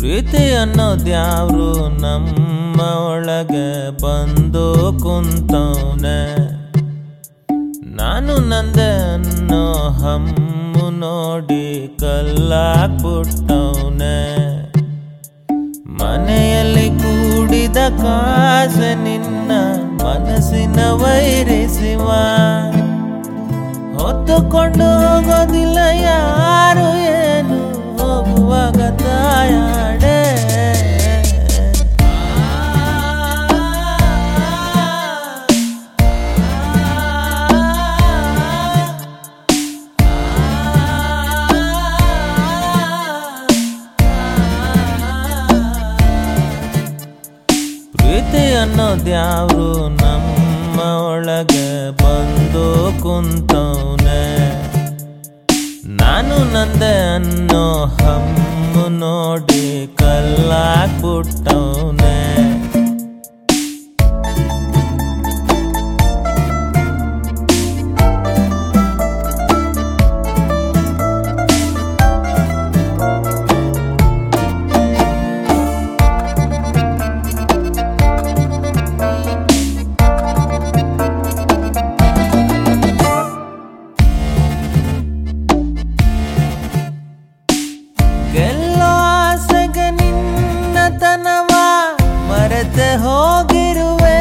ಪ್ರೀತಿ ಅನ್ನೋದ್ಯಾವ್ರು ನಮ್ಮ ಒಳಗೆ ಬಂದು ಕುಂತವ್ನೆ ನಾನು ನಂದೆ ಅನ್ನೋ ಹಮ್ಮು ನೋಡಿ ಕಲ್ಲಾಕ್ಬಿಟ್ಟವ್ನೆ ಮನೆಯಲ್ಲಿ ಕೂಡಿದ ಕಾಸೆ ನಿನ್ನ ಮನಸ್ಸಿನ ವೈರಿಸಿವ ಹೊತ್ತುಕೊಂಡು ಹೋಗೋದಿಲ್ಲ ಯಾರು ಏನು ಹೋಗುವಾಗ ತಾಯಾಡೆ ಪ್ರೀತಿ ಅನ್ನೋದ್ಯಾವ್ರು ನಮ್ಮ ಒಳಗೆ ಬಂದು ಕುಂತವ್ನೆ ನಾನು ನಂದೆ ಅನ್ನೋ ಹಮ್ಮು ನೋಡಿ ಕಲ್ಲಾಕ್ಬಿಟ್ಟವ್ನೆ ಗೆಲ್ಲೋ ಆಸೆಗೆ ನಿನ್ನತನವ ಮರೆತೆ ಹೋಗಿರುವೆ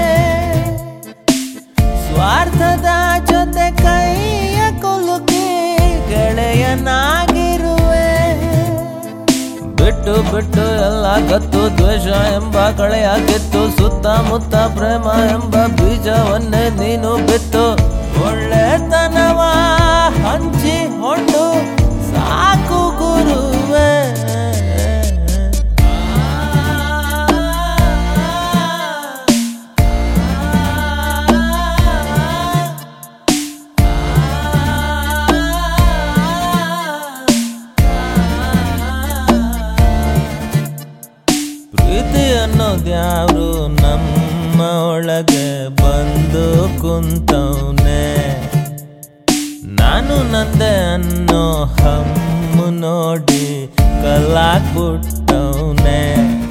ಸ್ವಾರ್ಥದ ಜೊತೆ ಕೈಯ ಕುಲುಕಿ ಗೆಳೆಯನಾಗಿರುವೆ ಬಿಟ್ಟು ಬಿಟ್ಟು ಎಲ್ಲ ಗತ್ತು ದ್ವೇಷ ಎಂಬ ಕಳೆಯಾಗಿತ್ತು ಸುತ್ತಮುತ್ತ ಪ್ರೇಮ ಎಂಬ ಬೀಜವನ್ನೇ ನೀನು ಬಿತ್ತು ಒಳ್ಳೆತನವ ಹಂಚಿ ಹೊಂಡು ಸಾಕು ಗುರುವೆ ಪ್ರೀತಿ ಅನ್ನೋದ್ಯಾವ್ರು ನಮ್ಮ ಒಳಗೆ ಬಂದು ಕುಂತವ್ನೆ ನಾನು ನಂದೆ ಅನ್ನೋ ಹಮ್ಮು ನೋಡಿ ಕಲ್ಲಾಕ್ಬಿಟ್ಟವ್ನೆ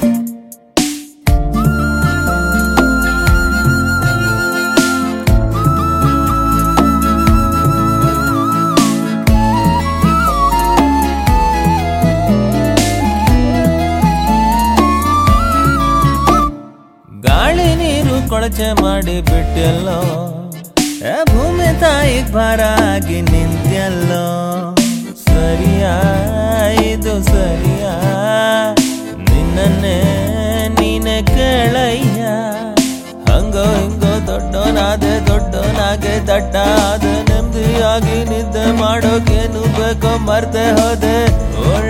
ಗಾಳಿ ನೀರು ಕೊಳಚೆ ಮಾಡಿ ಬಿಟ್ಟೆಲ್ಲೋ ಏ ಭೂಮಿ ತಾಯಿಗ್ ಭಾರ ಆಗಿ ನಿಂತ್ಯಲ್ಲೋ ಸರಿಯಾ ಇದು ಸರಿಯಾ ನಿನ್ನನ್ನೇ ನೀನೆ ಕೇಳಯ್ಯ ಹಂಗೋ ಹಿಂಗೋ ದೊಡ್ಡೋನಾದೆ ದೊಡ್ಡೋನಾಗೆ ದಡ್ಡ ಆದ ನೆಮ್ಮದಿಯಾಗಿ ನಿದ್ದೆ ಮಾಡೋಕೇನು ಬೇಕೋ ಮರ್ತೆ ಹೋದೆ ಒಳ್ಳೆ